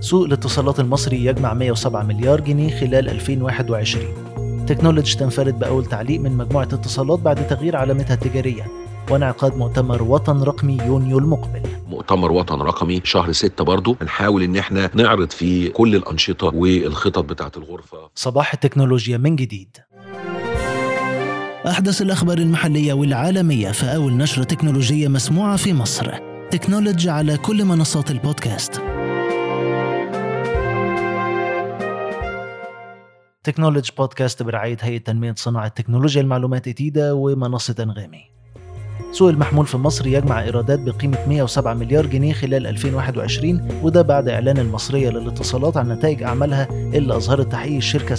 سوق الاتصالات المصري يجمع 107 مليار جنيه خلال 2021 تكنولوجي تنفرد بأول تعليق من مجموعة اتصالات بعد تغيير علامتها التجارية وانعقاد مؤتمر وطن رقمي يونيو المقبل مؤتمر وطن رقمي شهر ستة برضو هنحاول ان احنا نعرض فيه كل الانشطة والخطط بتاعة الغرفة صباح التكنولوجيا من جديد أحدث الأخبار المحلية والعالمية في أول نشرة تكنولوجية مسموعة في مصر تكنولوجي على كل منصات البودكاست تكنولوجي بودكاست برعاية هيئة تنمية صناعة تكنولوجيا المعلومات إتيدا ومنصة أنغامي سوق المحمول في مصر يجمع إيرادات بقيمة 107 مليار جنيه خلال 2021 وده بعد إعلان المصرية للاتصالات عن نتائج أعمالها اللي أظهرت تحقيق الشركة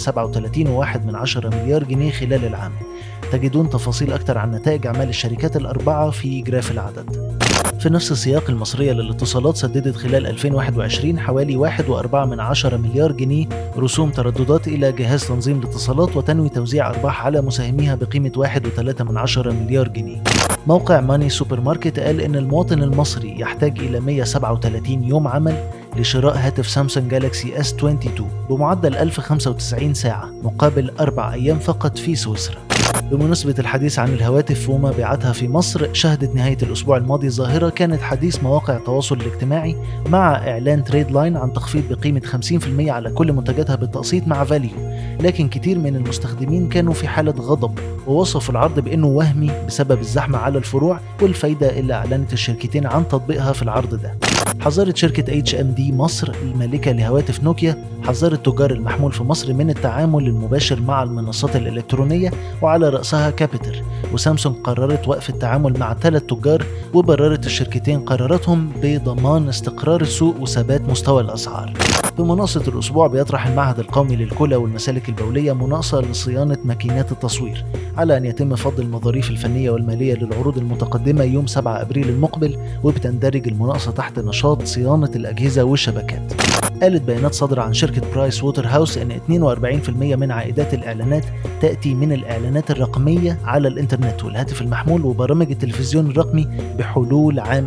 37.1 مليار جنيه خلال العام تجدون تفاصيل أكثر عن نتائج أعمال الشركات الأربعة في جراف العدد في نفس السياق المصرية للاتصالات سددت خلال 2021 حوالي 1.4 مليار جنيه رسوم ترددات إلى جهاز تنظيم الاتصالات وتنوي توزيع أرباح على مساهميها بقيمة 1.3 مليار جنيه موقع ماني سوبر ماركت قال إن المواطن المصري يحتاج إلى 137 يوم عمل لشراء هاتف سامسونج جالاكسي اس 22 بمعدل 1095 ساعة مقابل أربع أيام فقط في سويسرا بمناسبة الحديث عن الهواتف ومبيعاتها في مصر شهدت نهاية الأسبوع الماضي ظاهرة كانت حديث مواقع التواصل الاجتماعي مع إعلان تريد لاين عن تخفيض بقيمة 50% على كل منتجاتها بالتقسيط مع فاليو لكن كتير من المستخدمين كانوا في حالة غضب ووصفوا العرض بأنه وهمي بسبب الزحمة على الفروع والفايدة اللي أعلنت الشركتين عن تطبيقها في العرض ده حذرت شركة اتش ام دي مصر المالكة لهواتف نوكيا حذرت تجار المحمول في مصر من التعامل المباشر مع المنصات الإلكترونية وعلى رأسها كابيتر وسامسونج قررت وقف التعامل مع ثلاث تجار وبررت الشركتين قراراتهم بضمان استقرار السوق وثبات مستوى الأسعار بمناصة الأسبوع بيطرح المعهد القومي للكلى والمسالك البولية مناقصة لصيانة ماكينات التصوير على أن يتم فض المظاريف الفنية والمالية للعروض المتقدمة يوم 7 أبريل المقبل وبتندرج المناقصة تحت نشاط صيانة الأجهزة والشبكات قالت بيانات صادرة عن شركة برايس ووتر هاوس أن 42% من عائدات الإعلانات تأتي من الإعلانات الرقمية على الإنترنت والهاتف المحمول وبرامج التلفزيون الرقمي بحلول عام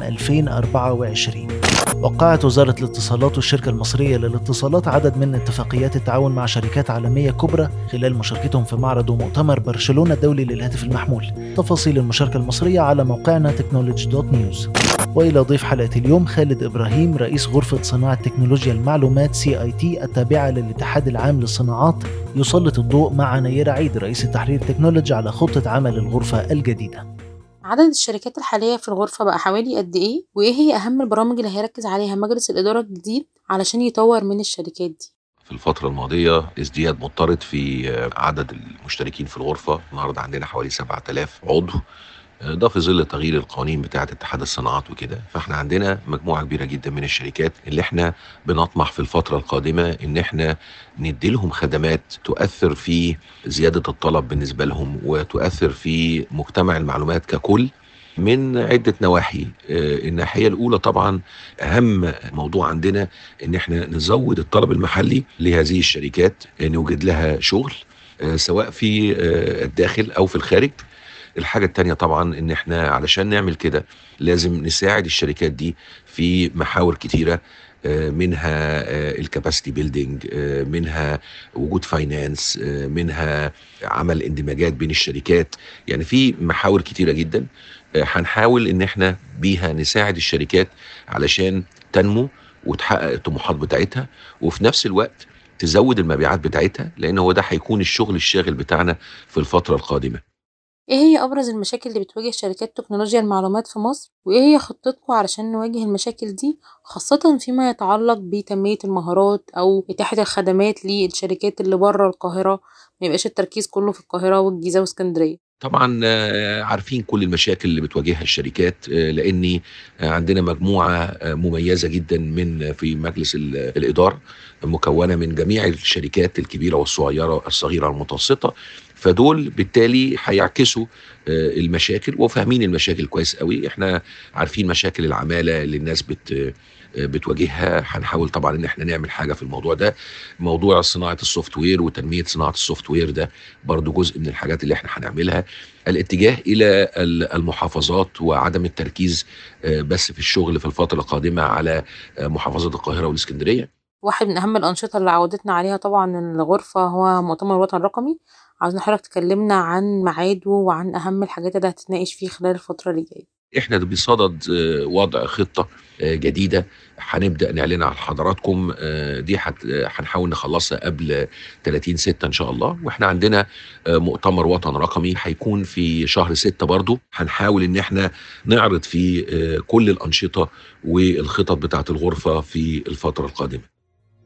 2024 وقعت وزارة الاتصالات والشركة المصرية للاتصالات عدد من اتفاقيات التعاون مع شركات عالمية كبرى خلال مشاركتهم في معرض ومؤتمر برشلونة الدولي للهاتف المحمول تفاصيل المشاركة المصرية على موقعنا تكنولوجي دوت نيوز وإلى ضيف حلقة اليوم خالد إبراهيم رئيس غرفة صناعة تكنولوجيا المعلومات سي اي تي التابعة للاتحاد العام للصناعات يسلط الضوء مع نيرة عيد رئيس التحرير تكنولوجي على خطة عمل الغرفة الجديدة عدد الشركات الحالية في الغرفة بقى حوالي قد إيه وإيه هي أهم البرامج اللي هيركز عليها مجلس الإدارة الجديد علشان يطور من الشركات دي في الفترة الماضية ازدياد مضطرد في عدد المشتركين في الغرفة النهاردة عندنا حوالي 7000 عضو ده في ظل تغيير القوانين بتاعة اتحاد الصناعات وكده فاحنا عندنا مجموعة كبيرة جدا من الشركات اللي احنا بنطمح في الفترة القادمة ان احنا ندي لهم خدمات تؤثر في زيادة الطلب بالنسبة لهم وتؤثر في مجتمع المعلومات ككل من عدة نواحي الناحية الأولى طبعا أهم موضوع عندنا إن احنا نزود الطلب المحلي لهذه الشركات نوجد لها شغل سواء في الداخل أو في الخارج الحاجة التانية طبعا ان احنا علشان نعمل كده لازم نساعد الشركات دي في محاور كتيرة منها الكاباسيتي بيلدينج منها وجود فاينانس منها عمل اندماجات بين الشركات يعني في محاور كتيرة جدا هنحاول ان احنا بيها نساعد الشركات علشان تنمو وتحقق الطموحات بتاعتها وفي نفس الوقت تزود المبيعات بتاعتها لان هو ده هيكون الشغل الشاغل بتاعنا في الفترة القادمة ايه هي ابرز المشاكل اللي بتواجه شركات تكنولوجيا المعلومات في مصر وايه هي خطتكم علشان نواجه المشاكل دي خاصة فيما يتعلق بتنمية المهارات او اتاحة الخدمات للشركات اللي بره القاهرة ما يبقاش التركيز كله في القاهرة والجيزة واسكندرية طبعا عارفين كل المشاكل اللي بتواجهها الشركات لاني عندنا مجموعه مميزه جدا من في مجلس الاداره مكونه من جميع الشركات الكبيره والصغيره الصغيره والمتوسطه فدول بالتالي هيعكسوا المشاكل وفاهمين المشاكل كويس قوي احنا عارفين مشاكل العماله اللي الناس بت بتواجهها هنحاول طبعا ان احنا نعمل حاجه في الموضوع ده موضوع صناعه السوفت وير وتنميه صناعه السوفت وير ده برضو جزء من الحاجات اللي احنا هنعملها الاتجاه الى المحافظات وعدم التركيز بس في الشغل في الفتره القادمه على محافظه القاهره والاسكندريه واحد من أهم الأنشطة اللي عودتنا عليها طبعا الغرفة هو مؤتمر الوطن الرقمي عاوزين حضرتك تكلمنا عن ميعاده وعن أهم الحاجات اللي هتتناقش فيه خلال الفترة اللي جاية احنا بصدد آه، وضع خطه آه، جديده هنبدا نعلنها لحضراتكم آه، دي هت- آه، هنحاول نخلصها قبل 30 6 ان شاء الله واحنا عندنا آه، مؤتمر وطن رقمي هيكون في شهر 6 برضو هنحاول ان احنا نعرض فيه آه، كل الانشطه والخطط بتاعه الغرفه في الفتره القادمه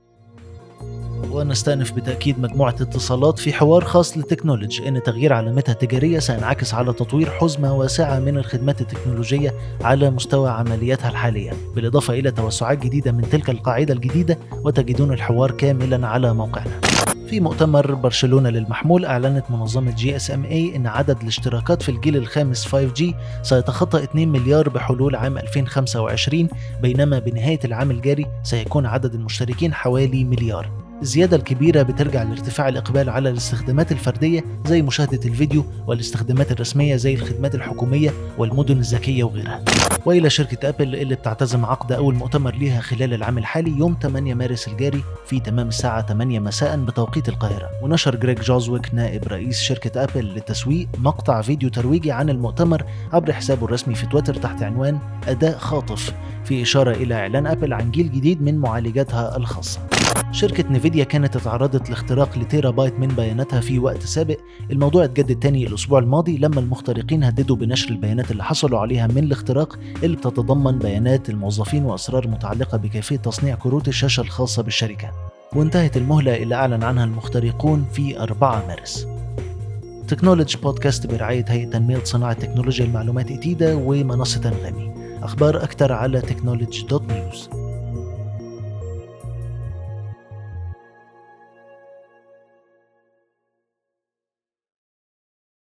ونستأنف بتأكيد مجموعة اتصالات في حوار خاص لتكنولوجي إن تغيير علامتها التجارية سينعكس على تطوير حزمة واسعة من الخدمات التكنولوجية على مستوى عملياتها الحالية بالإضافة إلى توسعات جديدة من تلك القاعدة الجديدة وتجدون الحوار كاملا على موقعنا في مؤتمر برشلونة للمحمول أعلنت منظمة جي اس ام اي إن عدد الاشتراكات في الجيل الخامس 5G سيتخطى 2 مليار بحلول عام 2025 بينما بنهاية العام الجاري سيكون عدد المشتركين حوالي مليار الزيادة الكبيرة بترجع لارتفاع الإقبال على الاستخدامات الفردية زي مشاهدة الفيديو والاستخدامات الرسمية زي الخدمات الحكومية والمدن الذكية وغيرها وإلى شركة أبل اللي بتعتزم عقد أول مؤتمر ليها خلال العام الحالي يوم 8 مارس الجاري في تمام الساعة 8 مساء بتوقيت القاهرة ونشر جريج جوزويك نائب رئيس شركة أبل للتسويق مقطع فيديو ترويجي عن المؤتمر عبر حسابه الرسمي في تويتر تحت عنوان أداء خاطف في إشارة إلى إعلان أبل عن جيل جديد من معالجاتها الخاصة شركة نيفيديا كانت اتعرضت لاختراق لتيرا بايت من بياناتها في وقت سابق الموضوع اتجدد تاني الأسبوع الماضي لما المخترقين هددوا بنشر البيانات اللي حصلوا عليها من الاختراق اللي بتتضمن بيانات الموظفين وأسرار متعلقة بكيفية تصنيع كروت الشاشة الخاصة بالشركة وانتهت المهلة اللي أعلن عنها المخترقون في 4 مارس تكنولوجي بودكاست برعاية هيئة تنمية صناعة تكنولوجيا المعلومات إتيدا ومنصة أنغامي أخبار أكثر على تكنولوجي دوت نيوز